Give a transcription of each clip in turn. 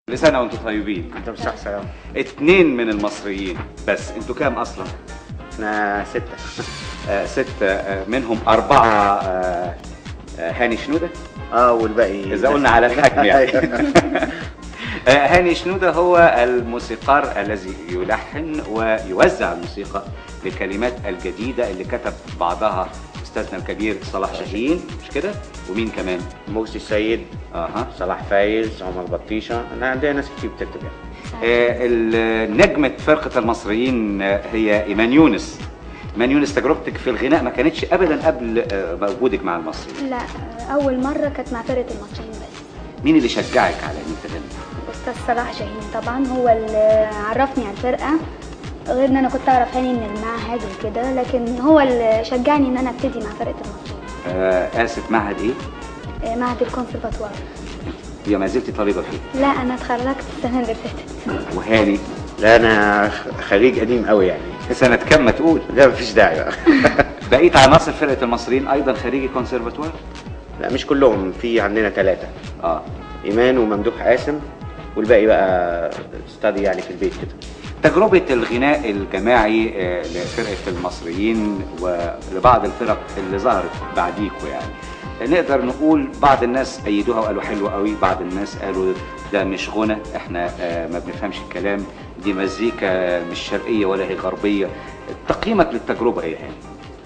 كل سنة وانتم طيبين انت بصح سلام اتنين من المصريين بس انتوا كام اصلا؟ احنا ستة آه ستة آه منهم أربعة آه آه هاني شنودة اه والباقي إذا قلنا على الحجم يعني آه هاني شنودة هو الموسيقار الذي يلحن ويوزع الموسيقى للكلمات الجديدة اللي كتب بعضها أستاذنا الكبير صلاح شاهين مش كده؟ ومين كمان؟ موسي السيد أها صلاح فايز عمر بطيشة انا عندنا ناس كتير بتكتب يعني آه، ال- نجمة فرقة المصريين آه، هي إيمان يونس إيمان يونس تجربتك في الغناء ما كانتش أبدا قبل آه، وجودك مع المصريين لا أول مرة كانت مع فرقة المصريين بس مين اللي شجعك على إنك تغني؟ الأستاذ صلاح شاهين طبعا هو اللي عرفني على الفرقة غير إن أنا كنت أعرف هاني من المعهد وكده لكن هو اللي شجعني إن أنا أبتدي مع فرقة المصريين آه، آسف معهد إيه؟ آه، معهد الكونسرفاتوار هي ما زلت طالبة فيه لا أنا اتخرجت السنة اللي فاتت وهاني لا انا خ- خريج قديم قوي يعني سنة كام ما تقول؟ لا مفيش داعي بقى بقيت عناصر فرقة المصريين أيضا خريجي كونسرفاتوار؟ لا مش كلهم في عندنا ثلاثة آه ايمان وممدوح قاسم والباقي بقى ستادي يعني في البيت كده تجربة الغناء الجماعي آه، لفرقة المصريين ولبعض الفرق اللي ظهرت بعديكوا يعني نقدر نقول بعض الناس أيدوها وقالوا حلوة قوي بعض الناس قالوا ده مش غنى احنا آه، ما بنفهمش الكلام دي مزيكا مش شرقية ولا هي غربية تقييمك للتجربة ايه يعني؟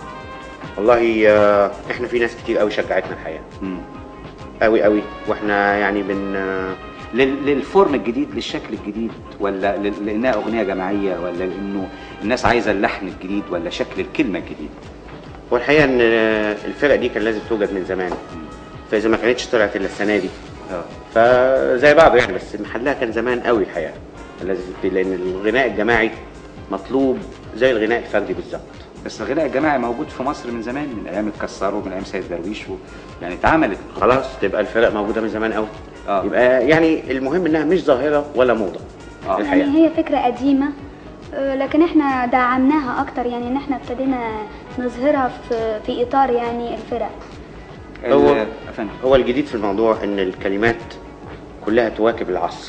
والله آه، احنا في ناس كتير قوي شجعتنا الحقيقة مم. قوي قوي واحنا يعني بن آه، لل- للفورم الجديد للشكل الجديد ولا لل- لانها اغنيه جماعيه ولا لانه الناس عايزه اللحن الجديد ولا شكل الكلمه الجديد هو الحقيقة ان آه، الفرق دي كان لازم توجد من زمان فاذا ما كانتش طلعت الا السنة دي اه فزي بعض يعني بس محلها كان زمان قوي الحقيقه لازم تبتدي لان الغناء الجماعي مطلوب زي الغناء الفردي بالظبط بس الغناء الجماعي موجود في مصر من زمان من ايام الكسار ومن ايام سيد درويش و... يعني اتعملت خلاص تبقى الفرق موجوده من زمان قوي آه. يبقى يعني المهم انها مش ظاهره ولا موضه آه. الحقيقه يعني هي فكرة قديمة آه، لكن احنا دعمناها أكتر يعني إن احنا ابتدينا نظهرها في في إطار يعني الفرق هو- ال- أفندم. هو الجديد في الموضوع ان الكلمات كلها تواكب العصر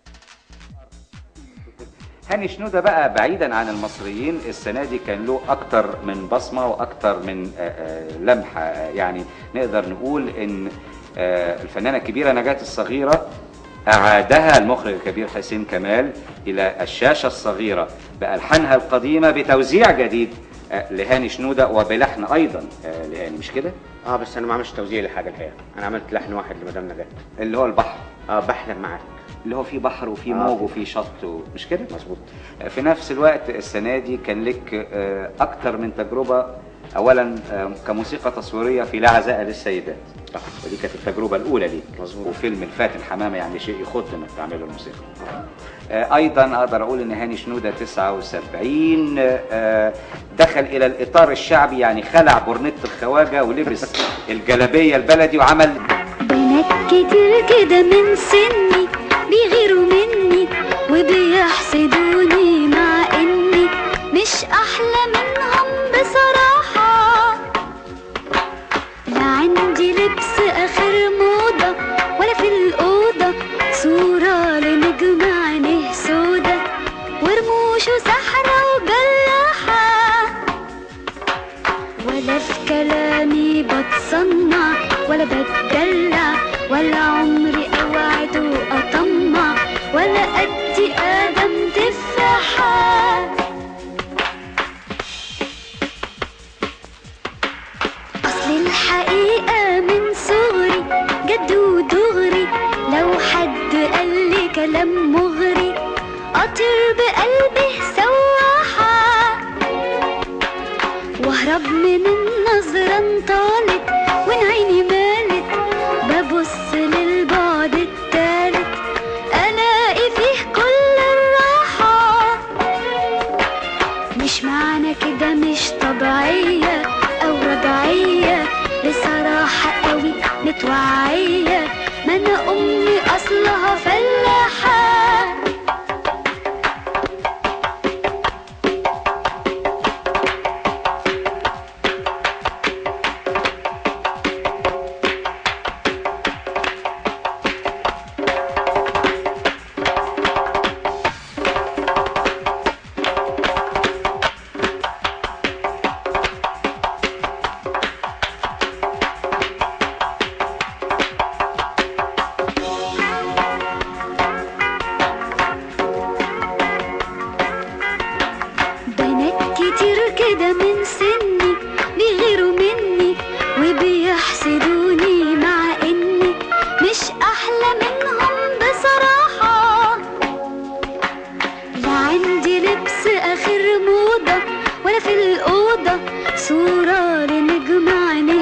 هاني شنودة بقى بعيدا عن المصريين السنة دي كان له أكتر من بصمة وأكتر من آه، آه، لمحة آه، يعني نقدر نقول إن آه، الفنانة الكبيرة نجاة الصغيرة أعادها المخرج الكبير حسين كمال إلى الشاشة الصغيرة بألحانها القديمة بتوزيع جديد آه، لهاني شنودة وبلحن أيضا آه، لهاني مش كده؟ اه بس انا ما عملتش توزيع لحاجه الحقيقه انا عملت لحن واحد لمدام نجاة اللي هو البحر اه بحلم معاك اللي هو فيه بحر وفيه آه. موج وفيه شط و- مش كده؟ مظبوط في نفس الوقت السنة دي كان لك آه، أكتر من تجربة أولا آه، كموسيقى تصويرية في لا عزاء للسيدات صح ودي كانت التجربة الأولى ليك مظبوط. وفيلم الفاتن حمامة يعني شيء يخض إنك تعمله الموسيقى آه، أيضا أقدر أقول إن هاني شنودة 79 آه، دخل إلى الإطار الشعبي يعني خلع برنت الخواجة ولبس الجلابية البلدي وعمل بنات كتير كده من سني بيغيروا مني وبيحسدوني مع اني مش احلى منهم بصراحة لا عندي لبس اخر موضة ولا في الأوضة صورة لنجم عينيه سودا ورموشه سحرة وجلاحة ولا في كلامي بتصنع ولا بتدلع ولا عمري اوعد واطمع ولا ادي ادم تفاحة اصل الحقيقة من صغري جد ودغري لو حد قال لي كلام مغري اطير بقلبي سواحة واهرب من النظرة انطالت وان عيني مالت ببص للبعد التالت الاقي فيه كل الراحة مش معنى كده مش طبيعية او رجعية بصراحة قوي متوعية ما انا امي اصلها فلاحة عندي لبس اخر موضة ولا في الأوضة صورة لنجم عينيا